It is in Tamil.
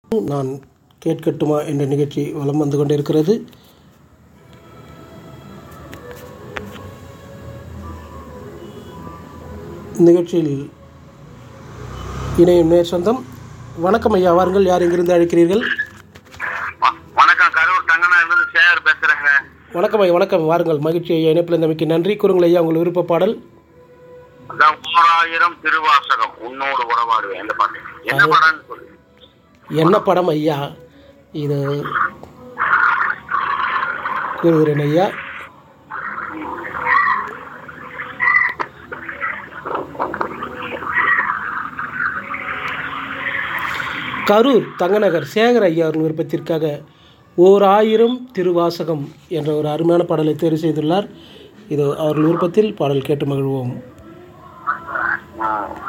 நான் கேட்கட்டுமா என்ற நிகழ்ச்சி வலம் வந்து கொண்டிருக்கிறது நிகழ்ச்சியில் இணையும் நேர் சொந்தம் வணக்கம் ஐயா வாருங்கள் யார் இங்கிருந்து அழைக்கிறீர்கள் வ- வணக்கம் கரூர் தங்கனாயிலிருந்து சேகர் பேசுறேங்க வணக்கம் ஐயா வணக்கம் வாருங்கள் மகிழ்ச்சி ஐயா இணைப்பில் இருந்தமைக்கு நன்றி கூறுங்கள் ஐயா உங்கள் விருப்ப பாடல் அதான் ஓராயிரம் திருவாசகம் உன்னோடு உறவாடுவேன் இந்த பாட்டு என்ன படம்னு சொல்லு என்ன படம் ஐயா இது கூறுகிறேன் ஐயா கரூர் தங்கநகர் சேகர் ஐயா அவர்கள் விருப்பத்திற்காக ஓர் ஆயிரம் திருவாசகம் என்ற ஒரு அருமையான பாடலை தேர்வு செய்துள்ளார் இது அவர்கள் விருப்பத்தில் பாடல் கேட்டு மகிழ்வோம் ஆ.